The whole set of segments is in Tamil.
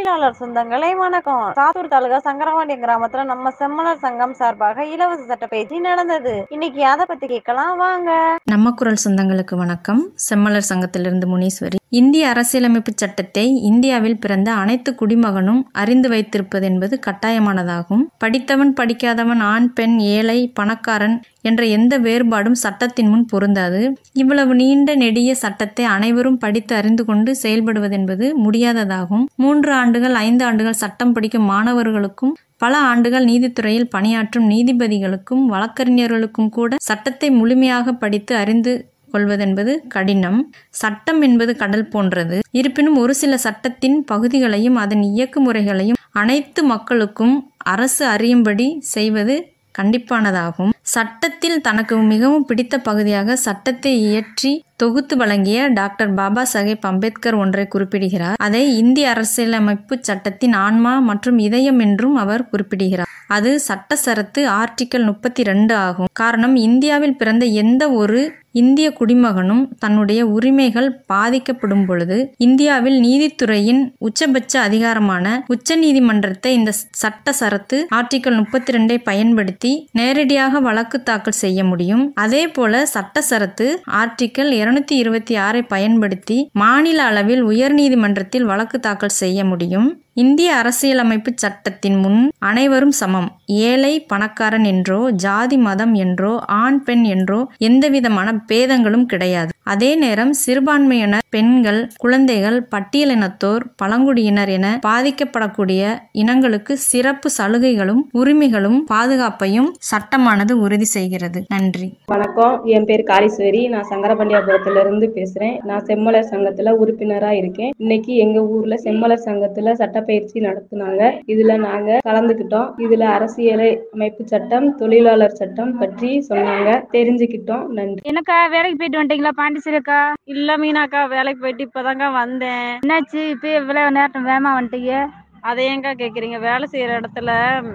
தொழிலாளர் சொந்தங்களை வணக்கம் சாத்தூர் தாலுகா சங்கரவாண்டி கிராமத்துல நம்ம செம்மலர் சங்கம் சார்பாக இலவச சட்ட பயிற்சி நடந்தது இன்னைக்கு அதை பத்தி கேட்கலாம் வாங்க நம்ம குரல் சொந்தங்களுக்கு வணக்கம் செம்மலர் சங்கத்திலிருந்து முனீஸ்வரி இந்திய அரசியலமைப்பு சட்டத்தை இந்தியாவில் பிறந்த அனைத்து குடிமகனும் அறிந்து வைத்திருப்பது என்பது கட்டாயமானதாகும் படித்தவன் படிக்காதவன் ஆண் பெண் ஏழை பணக்காரன் என்ற எந்த வேறுபாடும் சட்டத்தின் முன் பொருந்தாது இவ்வளவு நீண்ட நெடிய சட்டத்தை அனைவரும் படித்து அறிந்து கொண்டு செயல்படுவதென்பது முடியாததாகும் மூன்று ஆண்டுகள் ஐந்து ஆண்டுகள் சட்டம் படிக்கும் மாணவர்களுக்கும் பல ஆண்டுகள் நீதித்துறையில் பணியாற்றும் நீதிபதிகளுக்கும் வழக்கறிஞர்களுக்கும் கூட சட்டத்தை முழுமையாக படித்து அறிந்து கொள்வதென்பது கடினம் சட்டம் என்பது கடல் போன்றது இருப்பினும் ஒரு சில சட்டத்தின் பகுதிகளையும் அதன் இயக்குமுறைகளையும் அனைத்து மக்களுக்கும் அரசு அறியும்படி செய்வது கண்டிப்பானதாகும் சட்டத்தில் தனக்கு மிகவும் பிடித்த பகுதியாக சட்டத்தை இயற்றி தொகுத்து வழங்கிய டாக்டர் பாபா சாஹேப் அம்பேத்கர் ஒன்றை குறிப்பிடுகிறார் அதை இந்திய அரசியலமைப்பு சட்டத்தின் ஆன்மா மற்றும் இதயம் என்றும் அவர் குறிப்பிடுகிறார் அது சட்ட சரத்து ஆர்டிக்கல் முப்பத்தி ரெண்டு ஆகும் காரணம் இந்தியாவில் பிறந்த எந்த ஒரு இந்திய குடிமகனும் தன்னுடைய உரிமைகள் பாதிக்கப்படும் பொழுது இந்தியாவில் நீதித்துறையின் உச்சபட்ச அதிகாரமான உச்ச நீதிமன்றத்தை இந்த சட்ட சரத்து ஆர்டிக்கல் முப்பத்தி ரெண்டை பயன்படுத்தி நேரடியாக வழக்கு தாக்கல் செய்ய முடியும் அதே போல சட்ட சரத்து ஆர்டிக்கல் இருநூத்தி இருபத்தி ஆறை பயன்படுத்தி மாநில அளவில் உயர்நீதிமன்றத்தில் வழக்கு தாக்கல் செய்ய முடியும் இந்திய அரசியலமைப்பு சட்டத்தின் முன் அனைவரும் சமம் ஏழை பணக்காரன் என்றோ ஜாதி மதம் என்றோ ஆண் பெண் என்றோ எந்தவிதமான பேதங்களும் கிடையாது அதே நேரம் சிறுபான்மையினர் பெண்கள் குழந்தைகள் பட்டியலினத்தோர் பழங்குடியினர் என பாதிக்கப்படக்கூடிய இனங்களுக்கு சிறப்பு சலுகைகளும் உரிமைகளும் பாதுகாப்பையும் சட்டமானது உறுதி செய்கிறது நன்றி வணக்கம் என் பேர் காளீஸ்வரி நான் சங்கரபாண்டியாபுரத்துல இருந்து பேசுறேன் நான் செம்மலர் சங்கத்துல உறுப்பினரா இருக்கேன் இன்னைக்கு எங்க ஊர்ல செம்மலர் சங்கத்துல சட்டப்பயிற்சி நடத்துனாங்க இதுல நாங்க கலந்துக்கிட்டோம் இதுல அரசியல் அமைப்பு சட்டம் தொழிலாளர் சட்டம் பற்றி சொன்னாங்க தெரிஞ்சுக்கிட்டோம் நன்றி என்னக்கா வேலைக்கு போயிட்டு வந்துட்டீங்களா பாண்டிச்சேரி அக்கா இல்ல மீனாக்கா வேலைக்கு போயிட்டு இப்பதாங்க வந்தேன் என்னாச்சு இப்போ இவ்வளவு நேரம் வேகமா வந்துட்டீங்க அதை ஏங்க கேக்குறீங்க வேலை செய்யற இடத்துல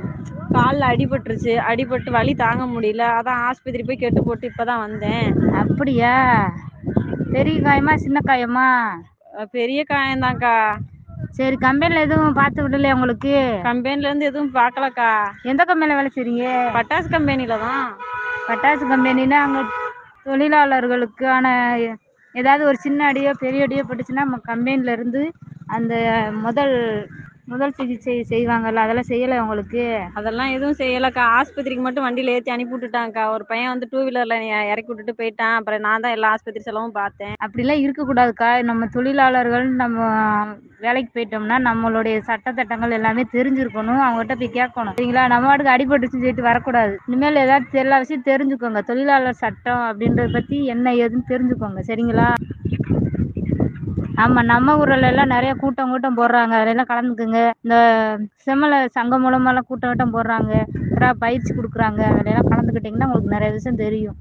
காலில் அடிபட்டுருச்சு அடிபட்டு வலி தாங்க முடியல அதான் ஆஸ்பத்திரி போய் கெட்டு போட்டு இப்பதான் வந்தேன் அப்படியா பெரிய காயமா சின்ன காயமா அஹ் பெரிய காயம்தான்க்கா சரி கம்பெனில எதுவும் பார்த்து விடலையா உங்களுக்கு கம்பெனில இருந்து எதுவும் பார்க்கலக்கா எந்த கம்பெனில வேலை செய்றீங்க பட்டாசு கம்பெனில தான் பட்டாசு கம்பெனினா அங்கே தொழிலாளர்களுக்கான ஏதாவது ஒரு சின்ன அடியோ பெரிய அடியோ பட்டுச்சுன்னா நம்ம கம்பெனில இருந்து அந்த முதல் முதல் சிகிச்சை செய்வாங்கல்ல அதெல்லாம் செய்யலை உங்களுக்கு அதெல்லாம் எதுவும் செய்யலக்கா ஆஸ்பத்திரிக்கு மட்டும் வண்டியில ஏற்றி அனுப்பி விட்டுட்டாங்க்கா ஒரு பையன் வந்து டூ வீலர்ல இறக்கி விட்டுட்டு போயிட்டான் அப்புறம் நான் தான் எல்லா ஆஸ்பத்திரி செலவும் பார்த்தேன் அப்படிலாம் இருக்கக்கூடாதுக்கா நம்ம தொழிலாளர்கள் நம்ம வேலைக்கு போயிட்டோம்னா நம்மளுடைய சட்டத்திட்டங்கள் எல்லாமே தெரிஞ்சிருக்கணும் அவங்ககிட்ட போய் கேட்கணும் சரிங்களா நம்ம வாட்டுக்கு அடிபட்டுச்சுன்னு சொல்லிட்டு வரக்கூடாது இனிமேல் ஏதாவது எல்லா விஷயம் தெரிஞ்சுக்கோங்க தொழிலாளர் சட்டம் அப்படின்றத பற்றி என்ன ஏதுன்னு தெரிஞ்சுக்கோங்க சரிங்களா ஆமாம் நம்ம ஊரில் எல்லாம் நிறைய கூட்டம் கூட்டம் போடுறாங்க அதெல்லாம் கலந்துக்குங்க இந்த செம்மல சங்கம் மூலமாலாம் கூட்டம் கூட்டம் போடுறாங்க அப்புறம் பயிற்சி கொடுக்குறாங்க அதிலெல்லாம் கலந்துக்கிட்டிங்கன்னா உங்களுக்கு நிறைய விஷயம் தெரியும்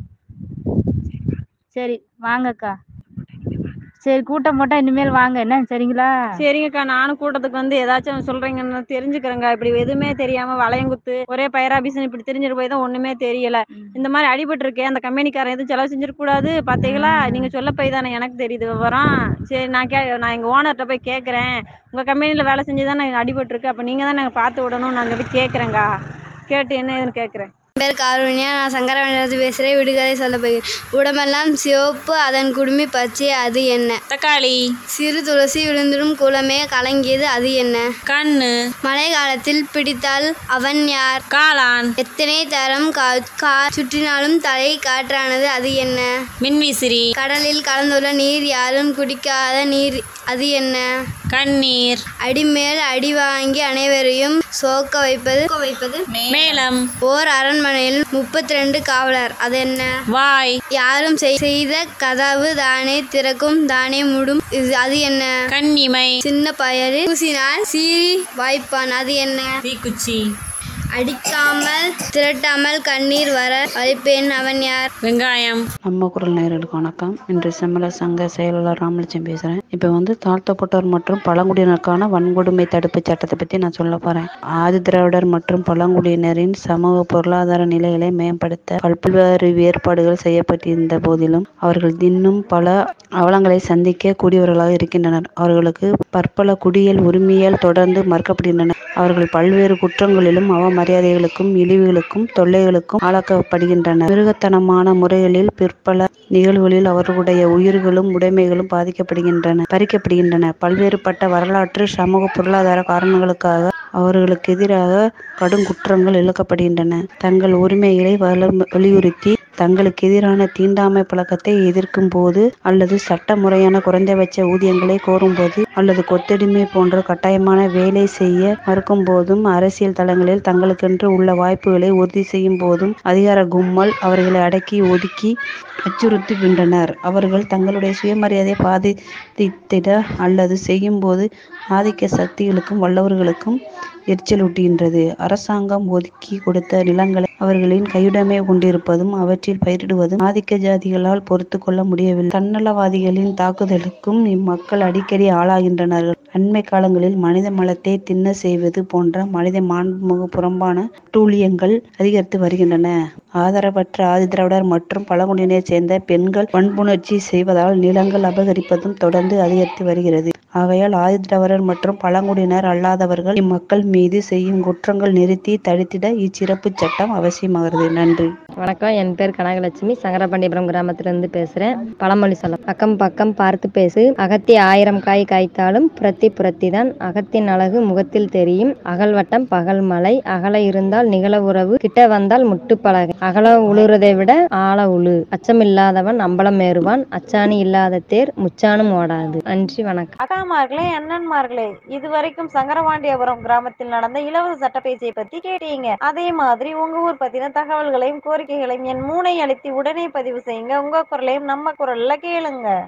சரி வாங்கக்கா சரி கூட்டம் போட்டால் இனிமேல் வாங்க என்ன சரிங்களா சரிங்கக்கா நானும் கூட்டத்துக்கு வந்து ஏதாச்சும் சொல்றீங்கன்னு தெரிஞ்சுக்கிறேங்க இப்படி எதுவுமே தெரியாம வளையங்குத்து ஒரே பயிராபிசன் இப்படி தெரிஞ்சிட்டு போய் தான் ஒண்ணுமே தெரியல இந்த மாதிரி அடிபட்டு இருக்கே அந்த கம்பெனிக்காரன் எதுவும் செலவு செஞ்சிட கூடாது பாத்தீங்களா நீங்க சொல்ல போய் தானே எனக்கு தெரியுது விவரம் சரி நான் கே நான் எங்க ஓனர்கிட்ட போய் கேட்கறேன் உங்க கம்பெனில வேலை செஞ்சு தானே அடிபட்டு இருக்கு அப்ப நீங்க தான் நாங்க பார்த்து விடணும் நாங்க போய் கேட்கறேங்க கேட்டு என்ன ஏதுன்னு கேட்கறேன் என் பேர் காருண்யா நான் சங்கரவண்டியிலிருந்து பேசுகிறேன் விடுகதை சொல்ல போகிறேன் உடம்பெல்லாம் சிவப்பு அதன் குடுமி பச்சை அது என்ன தக்காளி சிறு துளசி விழுந்திடும் குளமே கலங்கியது அது என்ன கண்ணு மழை காலத்தில் பிடித்தால் அவன் யார் காளான் எத்தனை தரம் கா கா சுற்றினாலும் தலை காற்றானது அது என்ன மின்விசிறி கடலில் கலந்துள்ள நீர் யாரும் குடிக்காத நீர் அது என்ன கண்ணீர் அடிமேல் அடி வாங்கி அனைவரையும் சோக்க வைப்பது வைப்பது மேலம் ஓர் அரண்மனையில் முப்பத்தி ரெண்டு காவலர் அது என்ன வாய் யாரும் செய்- செய்த கதவு தானே திறக்கும் தானே மூடும் இது அது என்ன கண்ணிமை சின்ன பயலில் பூசினால் சீறி வாய்ப்பான் அது என்ன தீக்குச்சி அடிக்காமல் திரட்டாமல் கண்ணீர் வர அழிப்பேன் அவன் யார் வெங்காயம் நம்ம குரல் நேயர்களுக்கு வணக்கம் இன்று செம்மலர் சங்க செயலாளர் ராமலட்சுமி பேசுகிறேன் இப்போ வந்து தாழ்த்தப்பட்டோர் மற்றும் பழங்குடியினருக்கான வன்கொடுமை தடுப்பு சட்டத்தை பற்றி நான் சொல்ல போகிறேன் ஆதி திராவிடர் மற்றும் பழங்குடியினரின் சமூக பொருளாதார நிலைகளை மேம்படுத்த பல்வேறு ஏற்பாடுகள் செய்யப்பட்டிருந்த போதிலும் அவர்கள் இன்னும் பல அவலங்களை சந்திக்க கூடியவர்களாக இருக்கின்றனர் அவர்களுக்கு பற்பல குடியியல் உரிமையால் தொடர்ந்து மறுக்கப்படுகின்றன அவர்கள் பல்வேறு குற்றங்களிலும் அவமரியாதைகளுக்கும் இழிவுகளுக்கும் தொல்லைகளுக்கும் ஆளாக்கப்படுகின்றனர் மிருகத்தனமான முறைகளில் பிற்பல நிகழ்வுகளில் அவர்களுடைய உயிர்களும் உடைமைகளும் பாதிக்கப்படுகின்றன பறிக்கப்படுகின்றன பல்வேறுபட்ட வரலாற்று சமூக பொருளாதார காரணங்களுக்காக அவர்களுக்கு எதிராக கடும் குற்றங்கள் இழைக்கப்படுகின்றன தங்கள் உரிமைகளை வல- வலியுறுத்தி தங்களுக்கு எதிரான தீண்டாமை பழக்கத்தை எதிர்க்கும் போது அல்லது சட்ட முறையான குறைந்தபட்ச ஊதியங்களை கோரும்போது அல்லது கொத்தடிமை போன்ற கட்டாயமான வேலை செய்ய மறுக்கும் போதும் அரசியல் தளங்களில் தங்களுக்கென்று உள்ள வாய்ப்புகளை உறுதி செய்யும் போதும் அதிகார கும்பல் அவர்களை அடக்கி ஒதுக்கி அச்சுறுத்துகின்றனர் அவர்கள் தங்களுடைய சுயமரியாதை பாதித்திட அல்லது செய்யும்போது ஆதிக்க சக்திகளுக்கும் வல்லவர்களுக்கும் எரிச்சலூட்டுகின்றது அரசாங்கம் ஒதுக்கி கொடுத்த நிலங்களை அவர்களின் கையுடைமை கொண்டிருப்பதும் அவற்றில் பயிரிடுவதும் ஆதிக்க ஜாதிகளால் பொறுத்து கொள்ள முடியவில்லை தன்னலவாதிகளின் தாக்குதலுக்கும் இம்மக்கள் அடிக்கடி ஆளாகின்றனர் அண்மை காலங்களில் மனித மலத்தை தின்ன செய்வது போன்ற மனித மாண்புமிகு புறம்பான டூழியங்கள் அதிகரித்து வருகின்றன ஆதரவற்ற ஆதிதிராவிடர் மற்றும் பழங்குடியினைச் சேர்ந்த பெண்கள் வன்புணர்ச்சி செய்வதால் நிலங்கள் அபகரிப்பதும் தொடர்ந்து அதிகரித்து வருகிறது ஆகையால் ஆதிதிராவிடர் மற்றும் பழங்குடியினர் அல்லாதவர்கள் இம்மக்கள் மீது செய்யும் குற்றங்கள் நிறுத்தி தடுத்திட இச்சிறப்பு சட்டம் அவசியமாகிறது நன்றி வணக்கம் என் பேர் கனகலட்சுமி சங்கரபாண்டியபுரம் கிராமத்திலிருந்து பேசுகிறேன் பழமொழி சொல்ல அக்கம் பக்கம் பார்த்து பேசு அகத்தி ஆயிரம் காய் காய்த்தாலும் புரத்தி புரத்தி தான் அகத்தின் அழகு முகத்தில் தெரியும் அகல்வட்டம் பகல் மலை அகல இருந்தால் நிகழ உறவு கிட்ட வந்தால் முட்டு பழகு அகல உழுறதை விட ஆழ உழு அச்சமில்லாதவன் அம்பலம் ஏறுவான் அச்சாணி இல்லாத தேர் முச்சானும் ஓடாது நன்றி வணக்கம் அக்காமார்களே அண்ணன்மார்களே இதுவரைக்கும் சங்கரபாண்டியபுரம் கிராமத்தில் நடந்த இலவச சட்டப்பேச்சியை பத்தி கேட்டீங்க அதே மாதிரி உங்க ஊர் பத்தின தகவல்களையும் கோரிக்கைகளையும் என் மூனை அழுத்தி உடனே பதிவு செய்யுங்க உங்க குரலையும் நம்ம குரல்ல கேளுங்க